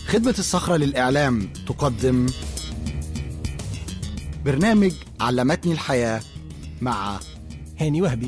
خدمة الصخرة للإعلام تقدم برنامج علمتني الحياة مع هاني وهبي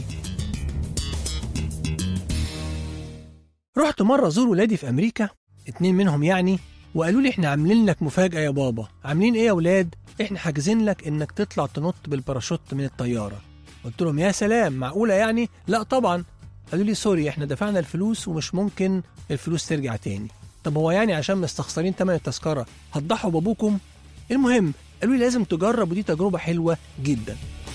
رحت مرة أزور ولادي في أمريكا اتنين منهم يعني وقالوا لي احنا عاملين لك مفاجأة يا بابا عاملين ايه يا ولاد احنا حاجزين لك انك تطلع تنط بالباراشوت من الطيارة قلت لهم يا سلام معقولة يعني لا طبعا قالوا لي سوري احنا دفعنا الفلوس ومش ممكن الفلوس ترجع تاني طب هو يعني عشان مستخسرين تمن التذكرة هتضحوا بابوكم المهم قالوا لي لازم تجرب ودي تجربة حلوة جدا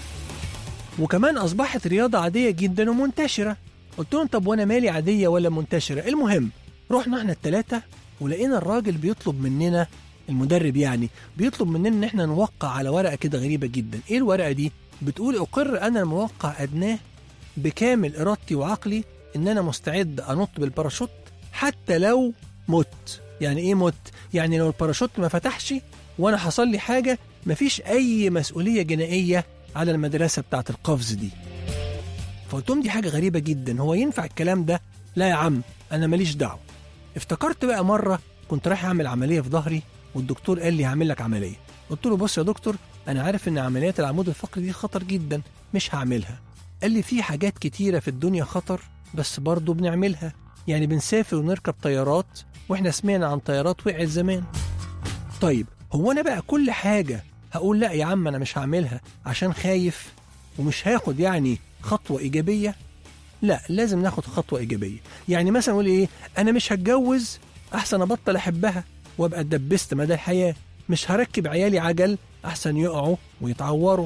وكمان أصبحت رياضة عادية جدا ومنتشرة قلت لهم طب وأنا مالي عادية ولا منتشرة المهم رحنا احنا التلاتة ولقينا الراجل بيطلب مننا المدرب يعني بيطلب مننا ان احنا نوقع على ورقة كده غريبة جدا ايه الورقة دي بتقول اقر انا الموقع ادناه بكامل ارادتي وعقلي ان انا مستعد انط بالباراشوت حتى لو مت يعني ايه مت يعني لو الباراشوت ما فتحش وانا حصل لي حاجة مفيش اي مسؤولية جنائية على المدرسة بتاعت القفز دي فقلت لهم دي حاجة غريبة جدا هو ينفع الكلام ده لا يا عم انا ماليش دعوة افتكرت بقى مرة كنت رايح اعمل عملية في ظهري والدكتور قال لي هعمل لك عملية قلت له بص يا دكتور انا عارف ان عمليات العمود الفقري دي خطر جدا مش هعملها قال لي في حاجات كتيرة في الدنيا خطر بس برضه بنعملها يعني بنسافر ونركب طيارات واحنا سمعنا عن طيارات وقعت زمان طيب هو انا بقى كل حاجة هقول لا يا عم انا مش هعملها عشان خايف ومش هاخد يعني خطوة ايجابية لا لازم ناخد خطوة ايجابية يعني مثلا اقول ايه انا مش هتجوز احسن ابطل احبها وابقى اتدبست مدى الحياة مش هركب عيالي عجل احسن يقعوا ويتعوروا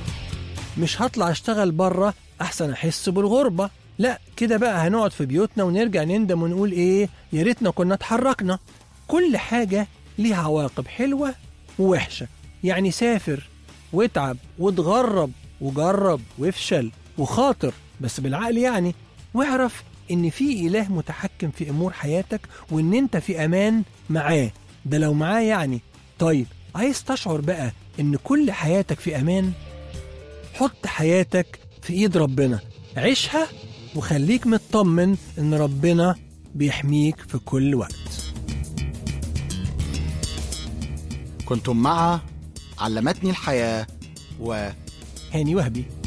مش هطلع اشتغل بره احسن احس بالغربة لا كده بقى هنقعد في بيوتنا ونرجع نندم ونقول ايه يا ريتنا كنا اتحركنا كل حاجة ليها عواقب حلوة ووحشة يعني سافر واتعب واتغرب وجرب وافشل وخاطر بس بالعقل يعني واعرف ان في اله متحكم في امور حياتك وان انت في امان معاه ده لو معاه يعني طيب عايز تشعر بقى ان كل حياتك في امان حط حياتك في ايد ربنا عيشها وخليك مطمن ان ربنا بيحميك في كل وقت كنتم مع علمتني الحياة و هاني وهبي